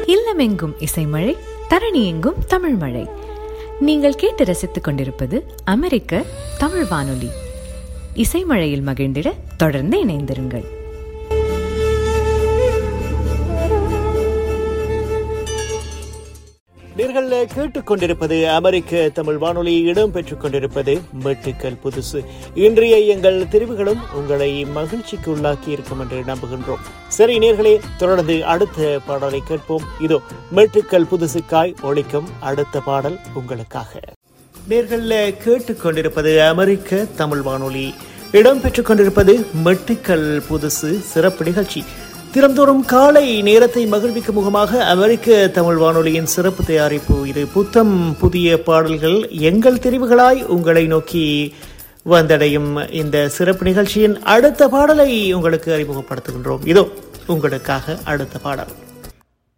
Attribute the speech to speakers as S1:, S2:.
S1: இல்லமெங்கும் இசைமழை தரணி எங்கும் தமிழ் மழை நீங்கள் கேட்டு ரசித்துக் கொண்டிருப்பது அமெரிக்க தமிழ் வானொலி இசைமழையில் மகிழ்ந்திட தொடர்ந்து இணைந்திருங்கள்
S2: நீங்கள் கேட்டுக்கொண்டிருப்பது அமெரிக்க தமிழ் வானொலி இடம் பெற்றுக் கொண்டிருப்பது மெட்டுக்கள் புதுசு இன்றைய எங்கள் தெரிவுகளும் உங்களை மகிழ்ச்சிக்கு உள்ளாக்கி இருக்கும் என்று நம்புகின்றோம் சரி நேர்களே தொடர்ந்து அடுத்த பாடலை கேட்போம் இதோ மெட்டுக்கள் புதுசுக்காய் ஒழிக்கும் அடுத்த பாடல் உங்களுக்காக நேர்கள் கேட்டுக்கொண்டிருப்பது அமெரிக்க தமிழ் வானொலி இடம் பெற்றுக் கொண்டிருப்பது மெட்டுக்கள் புதுசு சிறப்பு நிகழ்ச்சி தினந்தோறும் காலை நேரத்தை மகிழ்விக்கும் முகமாக அமெரிக்க தமிழ் வானொலியின் சிறப்பு தயாரிப்பு இது புத்தம் புதிய பாடல்கள் எங்கள் தெரிவுகளாய் உங்களை நோக்கி வந்தடையும் இந்த சிறப்பு நிகழ்ச்சியின் அடுத்த பாடலை உங்களுக்கு அறிமுகப்படுத்துகின்றோம் இதோ உங்களுக்காக அடுத்த பாடல்